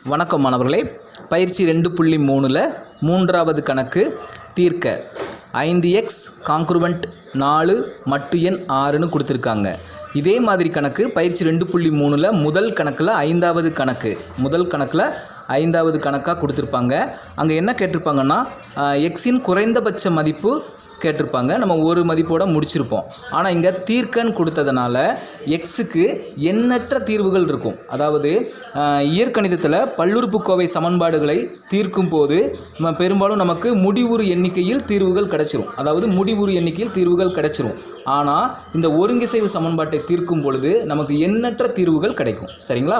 வணக்கம் மாணவர்களே பயிற்சி ரெண்டு புள்ளி மூணில் மூன்றாவது கணக்கு தீர்க்க ஐந்து எக்ஸ் காங்க்ருவெண்ட் நாலு மட்டு எண் ஆறுன்னு கொடுத்துருக்காங்க இதே மாதிரி கணக்கு பயிற்சி ரெண்டு புள்ளி மூணில் முதல் கணக்கில் ஐந்தாவது கணக்கு முதல் கணக்கில் ஐந்தாவது கணக்காக கொடுத்துருப்பாங்க அங்கே என்ன கேட்டிருப்பாங்கன்னா எக்ஸின் குறைந்தபட்ச மதிப்பு கேட்டிருப்பாங்க நம்ம ஒரு மதிப்போட முடிச்சிருப்போம் ஆனால் இங்கே தீர்க்கன்னு கொடுத்ததுனால எக்ஸுக்கு எண்ணற்ற தீர்வுகள் இருக்கும் அதாவது ஆஹ், இயற்கணிதத்தில் பல்லுறுப்புக்கோவை சமன்பாடுகளை தீர்க்கும் போது நம்ம பெரும்பாலும் நமக்கு முடிவுறு எண்ணிக்கையில் தீர்வுகள் கிடைச்சிரும் அதாவது முடிவுறு எண்ணிக்கையில் தீர்வுகள் கிடைச்சிரும் ஆனால் இந்த ஒருங்கிசைவு சமன்பாட்டை தீர்க்கும் பொழுது நமக்கு எண்ணற்ற தீர்வுகள் கிடைக்கும் சரிங்களா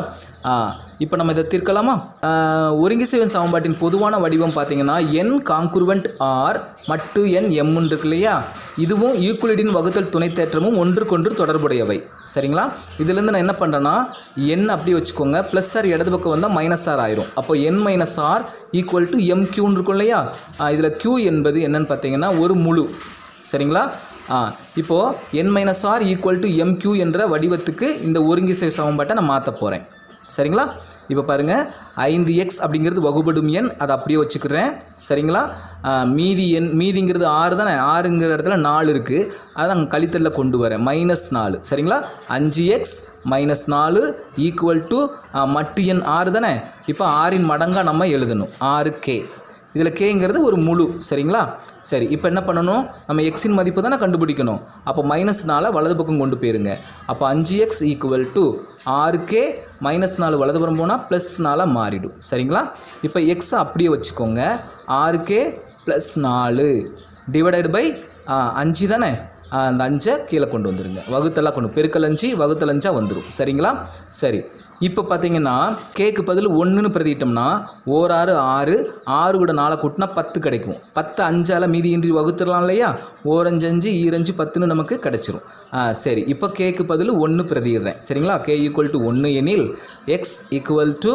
இப்போ நம்ம இதை தீர்க்கலாமா ஆஹ், ஒருங்கிசைவு சமன்பாட்டின் பொதுவான வடிவம் பார்த்தீங்கன்னா என் காங்குருவெண்ட் ஆர் மட்டு என் எம்முன்னு இருக்கு இல்லையா இதுவும் யூக்ளிடின் வகுத்தல் துணை தேற்றமும் ஒன்றுக்கொன்று தொடர்புடையவை சரிங்களா இதுலேருந்து நான் என்ன பண்ணுறேன்னா என் அப்படி வச்சுக்கோங்க ப்ளஸ் ஆர் இடது பக்கம் வந்தால் மைனஸ் ஆர் ஆயிரும் அப்போ n minus r equal to m கியூன்னு இருக்கும் இல்லையா இதில் கியூ என்பது என்னன்னு பார்த்தீங்கன்னா ஒரு முழு சரிங்களா ஆ இப்போது n minus r equal to m q என்ற வடிவத்துக்கு இந்த ஒருங்கிசை சமன்பாட்டை நான் மாற்ற போகிறேன் சரிங்களா இப்போ பாருங்கள் ஐந்து எக்ஸ் அப்படிங்கிறது வகுபடும் எண் அதை அப்படியே வச்சுக்கிறேன் சரிங்களா ஆ, மீதி எண் மீதிங்கிறது ஆறு தானே ஆறுங்கிற இடத்துல நாலு இருக்குது அதை நான் கழித்தலில் கொண்டு வரேன் மைனஸ் நாலு சரிங்களா அஞ்சு எக்ஸ் மைனஸ் நாலு ஈக்குவல் டு மட்டு எண் ஆறு தானே இப்போ ஆறின் மடங்காக நம்ம எழுதணும் ஆறு கே இதில் கேங்கிறது ஒரு முழு சரிங்களா சரி இப்போ என்ன பண்ணணும் நம்ம எக்ஸின் மதிப்பு தானே கண்டுபிடிக்கணும் அப்போ மைனஸ்னால வலது பக்கம் கொண்டு போயிருங்க அப்போ அஞ்சு எக்ஸ் ஈக்குவல் டு ஆறு கே மைனஸ் நாலு வலதுபுறம் போனால் ப்ளஸ்னால மாறிடும் சரிங்களா இப்போ எக்ஸை அப்படியே வச்சுக்கோங்க ஆறு கே ப்ளஸ் நாலு டிவைடட் பை அஞ்சு தானே ஆ, அந்த அஞ்சை கீழே கொண்டு வந்துருங்க வகுத்தெல்லாம் கொண்டு பெருக்கல் அஞ்சு வகுத்தல் அஞ்சா வந்துடும் சரிங்களா சரி இப்போ பார்த்தீங்கன்னா கேக்கு பதில் ஒன்றுன்னு பிரதிட்டோம்னா ஓர் ஆறு ஆறு ஆறு கூட நாளை கூட்டினா பத்து கிடைக்கும் பத்து அஞ்சால் மீதியின்றி வகுத்துடலாம் இல்லையா ஓரஞ்சு அஞ்சு ஈரஞ்சு பத்துன்னு நமக்கு கிடைச்சிரும் ஆ சரி இப்போ கேக்கு பதில் ஒன்று பிரதிடுறேன் சரிங்களா கே ஈக்குவல் டு ஒன்று எனில் எக்ஸ் ஈக்குவல் டு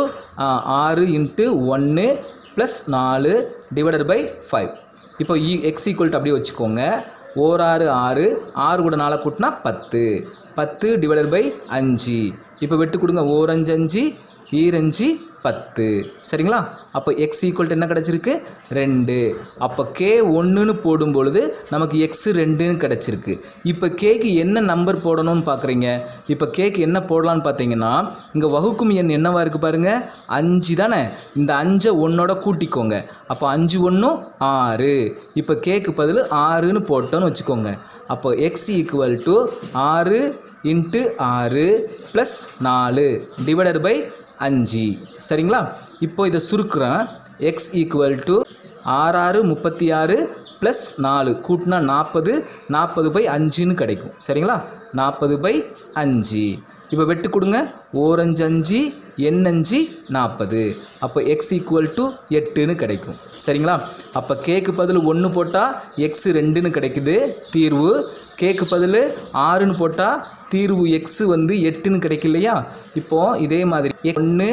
ஆறு இன்ட்டு ஒன்று ப்ளஸ் நாலு டிவைடட் பை ஃபைவ் இப்போ இ எக்ஸ் ஈக்குவல் டு அப்படியே வச்சுக்கோங்க ஓர் ஆறு ஆறு ஆறு கூட நாளை கூட்டினா பத்து பத்து டிவைடட் பை அஞ்சு இப்போ வெட்டு கொடுங்க ஓரஞ்சு அஞ்சு ஈரஞ்சு பத்து சரிங்களா அப்போ எக்ஸ் ஈக்குவல் என்ன கிடச்சிருக்கு ரெண்டு அப்போ கே ஒன்றுன்னு போடும் பொழுது நமக்கு எக்ஸ் ரெண்டுன்னு கிடச்சிருக்கு இப்போ கேக்கு என்ன நம்பர் போடணும்னு பார்க்குறீங்க இப்போ கேக்கு என்ன போடலான்னு பார்த்தீங்கன்னா இங்கே வகுக்கும் எண் என்னவா இருக்குது பாருங்கள் அஞ்சு தானே இந்த அஞ்சை ஒன்னோட கூட்டிக்கோங்க அப்போ அஞ்சு ஒன்றும் ஆறு இப்போ கேக்கு பதில் ஆறுன்னு போட்டோன்னு வச்சுக்கோங்க அப்போ எக்ஸ் ஈக்குவல் டு ஆறு இன்ட்டு ஆறு ப்ளஸ் நாலு டிவைடட் பை அஞ்சு சரிங்களா இப்போ இதை சுருக்குறேன் எக்ஸ் ஈக்குவல் டு ஆறு ஆறு முப்பத்தி ஆறு ப்ளஸ் நாலு கூட்டினா நாற்பது நாற்பது பை அஞ்சுன்னு கிடைக்கும் சரிங்களா நாற்பது பை அஞ்சு இப்போ வெட்டு கொடுங்க ஓரஞ்சு அஞ்சு எண்ணஞ்சு நாற்பது அப்போ எக்ஸ் ஈக்குவல் டு எட்டுன்னு கிடைக்கும் சரிங்களா அப்போ கேக்கு பதில் ஒன்று போட்டால் எக்ஸ் ரெண்டுன்னு கிடைக்குது தீர்வு கேக்கு பதில் ஆறுன்னு போட்டால் தீர்வு எக்ஸு வந்து எட்டுன்னு கிடைக்கும் இல்லையா இப்போது இதே மாதிரி ஒன்று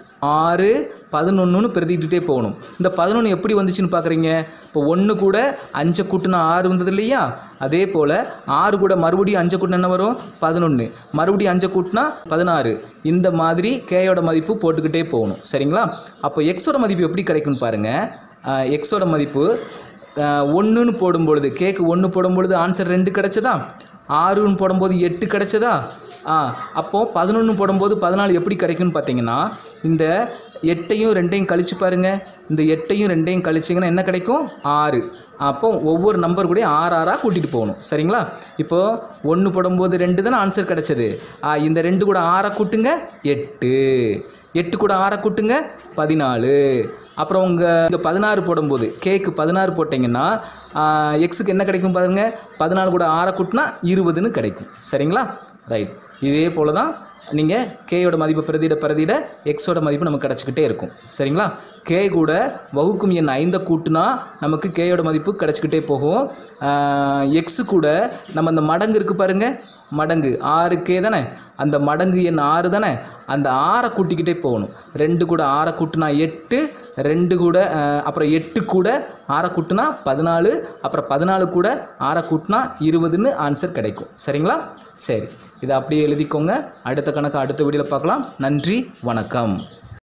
ஆறு பதினொன்றுன்னு பிரதிக்கிட்டே போகணும் இந்த பதினொன்று எப்படி வந்துச்சுன்னு பார்க்குறீங்க இப்போ ஒன்று கூட அஞ்சை கூட்டினா ஆறு வந்தது இல்லையா அதே போல் ஆறு கூட மறுபடியும் அஞ்சை கூட்டினா என்ன வரும் பதினொன்று மறுபடியும் அஞ்சை கூட்டினா பதினாறு இந்த மாதிரி கேயோட மதிப்பு போட்டுக்கிட்டே போகணும் சரிங்களா அப்போ எக்ஸோட மதிப்பு எப்படி கிடைக்கும்னு பாருங்கள் எக்ஸோட மதிப்பு ஒன்றுன்னு போடும் பொழுது கேக்கு ஒன்று போடும் பொழுது ஆன்சர் ரெண்டு கிடைச்சதா ஆறுன்னு போடும்போது எட்டு கிடைச்சதா ஆ அப்போது பதினொன்று போடும்போது பதினாலு எப்படி கிடைக்கும்னு பார்த்தீங்கன்னா இந்த எட்டையும் ரெண்டையும் கழிச்சு பாருங்கள் இந்த எட்டையும் ரெண்டையும் கழிச்சிங்கன்னா என்ன கிடைக்கும் ஆறு அப்போ ஒவ்வொரு நம்பர் கூட ஆறு ஆறாக கூட்டிகிட்டு போகணும் சரிங்களா இப்போது ஒன்று போடும்போது ரெண்டு தானே ஆன்சர் கிடைச்சது ஆ, இந்த ரெண்டு கூட ஆறை கூட்டுங்க எட்டு எட்டு கூட ஆறை கூட்டுங்க பதினாலு அப்புறம் உங்கள் இங்கே பதினாறு போடும்போது கேக்கு பதினாறு போட்டிங்கன்னா எக்ஸுக்கு என்ன கிடைக்கும் பாருங்க பதினாலு கூட ஆறை கூட்டினா இருபதுன்னு கிடைக்கும் சரிங்களா ரைட் இதே போல் தான் நீங்கள் கேயோட மதிப்பை பிரதியிட பிரதியிட எக்ஸோட மதிப்பு நமக்கு கிடச்சிக்கிட்டே இருக்கும் சரிங்களா கே கூட வகுக்கும் எண் ஐந்தை கூட்டினா நமக்கு கேயோட மதிப்பு கிடச்சிக்கிட்டே போகும் எக்ஸு கூட நம்ம அந்த மடங்கு இருக்குது பாருங்கள் மடங்கு ஆறு கே தானே அந்த மடங்கு எண் ஆறு தானே அந்த ஆறை கூட்டிக்கிட்டே போகணும் ரெண்டு கூட ஆறை கூட்டினா எட்டு ரெண்டு கூட அஹ், அப்புறம் எட்டு கூட ஆறை கூட்டினா பதினாலு அப்புறம் பதினாலு கூட ஆறை கூட்டினா இருபதுன்னு ஆன்சர் கிடைக்கும் சரிங்களா சரி இதை அப்படியே எழுதிக்கோங்க அடுத்த கணக்கு அடுத்த வீடியோவில் பார்க்கலாம் நன்றி வணக்கம்